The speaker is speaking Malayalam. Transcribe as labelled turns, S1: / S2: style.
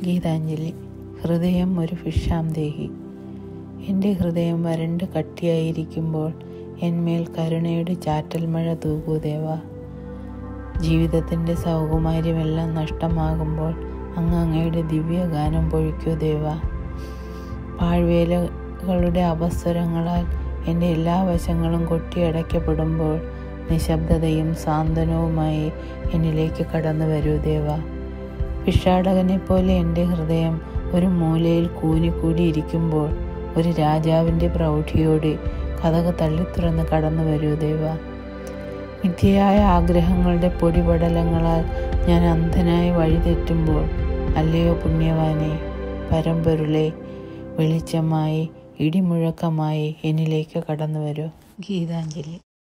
S1: ഗീതാഞ്ജലി ഹൃദയം ഒരു ഫിഷാം ദേഹി എൻ്റെ ഹൃദയം വരണ്ട് കട്ടിയായിരിക്കുമ്പോൾ എന്മേൽ കരുണയുടെ ചാറ്റൽ മഴ തൂകൂ ദേവ ജീവിതത്തിൻ്റെ സൗകുമാര്യമെല്ലാം നഷ്ടമാകുമ്പോൾ അങ്ങ് അങ്ങയുടെ ദിവ്യഗാനം പൊഴിക്കൂ ദേവ പാഴ്വേലകളുടെ അവസരങ്ങളാൽ എൻ്റെ എല്ലാ വശങ്ങളും കൊട്ടിയടയ്ക്കപ്പെടുമ്പോൾ നിശബ്ദതയും സാന്ത്വനവുമായി എന്നിലേക്ക് കടന്നു വരൂ ദേവ പിഷാടകനെ പോലെ എൻ്റെ ഹൃദയം ഒരു മൂലയിൽ കൂനിക്കൂടിയിരിക്കുമ്പോൾ ഒരു രാജാവിൻ്റെ പ്രൗഢിയോടെ കഥക് തള്ളിത്തുറന്ന് കടന്നു വരൂ ദേവ മിഥ്യയായ ആഗ്രഹങ്ങളുടെ പൊടിപടലങ്ങളാൽ ഞാൻ അന്ധനായി വഴിതെറ്റുമ്പോൾ അല്ലയോ പുണ്യവാനെ പരമ്പൊരുളെ വെളിച്ചമായി ഇടിമുഴക്കമായി എന്നിലേക്ക് കടന്നു വരൂ ഗീതാഞ്ജലി